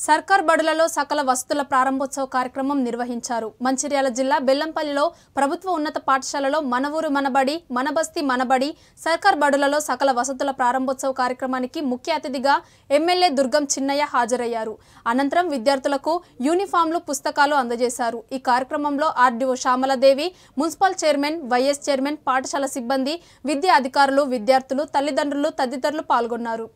సర్కార్ బడులలో సకల వసతుల ప్రారంభోత్సవ కార్యక్రమం నిర్వహించారు మంచిర్యాల జిల్లా బెల్లంపల్లిలో ప్రభుత్వ ఉన్నత పాఠశాలలో మన ఊరు మనబడి మన బస్తీ మనబడి సర్కార్ బడులలో సకల వసతుల ప్రారంభోత్సవ కార్యక్రమానికి ముఖ్య అతిథిగా ఎమ్మెల్యే దుర్గం చిన్నయ్య హాజరయ్యారు అనంతరం విద్యార్థులకు యూనిఫామ్లు పుస్తకాలు అందజేశారు ఈ కార్యక్రమంలో RDO Shyamaladevi municipal chairman vice chairman పాఠశాల సిబ్బంది విద్యా అధికారులు విద్యార్థులు తల్లిదండ్రులు తదితరులు పాల్గొన్నారు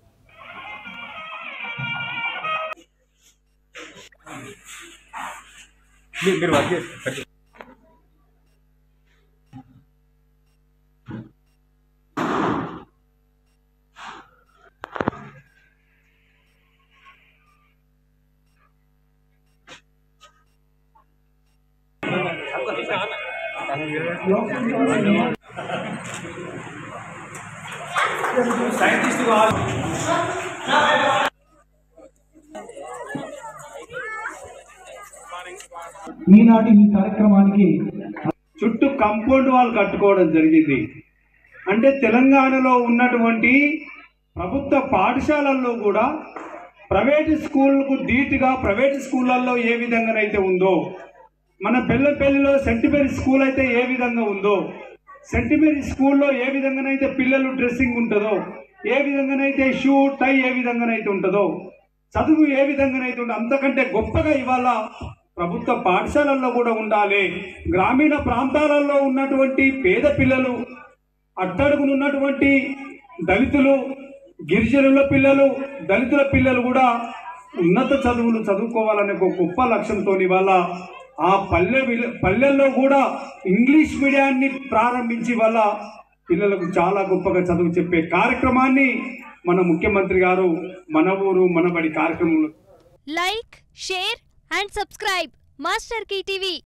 మీరు మీరు వర్క్ చేసి ఈనాటి ఈ కార్యక్రమానికి చుట్టూ కంపౌండ్ వాల్ కట్టుకోవడం జరిగింది అంటే తెలంగాణలో ఉన్నటువంటి ప్రభుత్వ పాఠశాలల్లో కూడా ప్రైవేటు స్కూళ్ళకు ధీటుగా ప్రైవేటు స్కూళ్ళల్లో ఏ విధంగానైతే ఉందో మన బెల్లపల్లిలో సెంటిమరీ స్కూల్ అయితే ఏ విధంగా ఉందో సెంటిమరీ స్కూల్లో ఏ విధంగానైతే పిల్లలు డ్రెస్సింగ్ ఉంటుందో ఏ విధంగానైతే షూ టై ఏ విధంగానైతే ఉంటుందో చదువు ఏ విధంగానైతే ఉంటుందో అంతకంటే గొప్పగా ఇవాళ ప్రభుత్వ పాఠశాలల్లో కూడా ఉండాలి గ్రామీణ ప్రాంతాలలో ఉన్నటువంటి పేద పిల్లలు అట్టడుగునున్నటువంటి దళితులు గిరిజనుల పిల్లలు దళితుల పిల్లలు కూడా ఉన్నత చదువులు చదువుకోవాలనే ఒక గొప్ప లక్ష్యంతో ఇవాళ ఆ పల్లె విల- పల్లెల్లో కూడా ఇంగ్లీష్ మీడియాన్ని ప్రారంభించి వల్ల పిల్లలకు చాలా గొప్పగా చదువు చెప్పే కార్యక్రమాన్ని మన ముఖ్యమంత్రి గారు మన ఊరు మనబడి కార్యక్రమంలో like share and subscribe master TV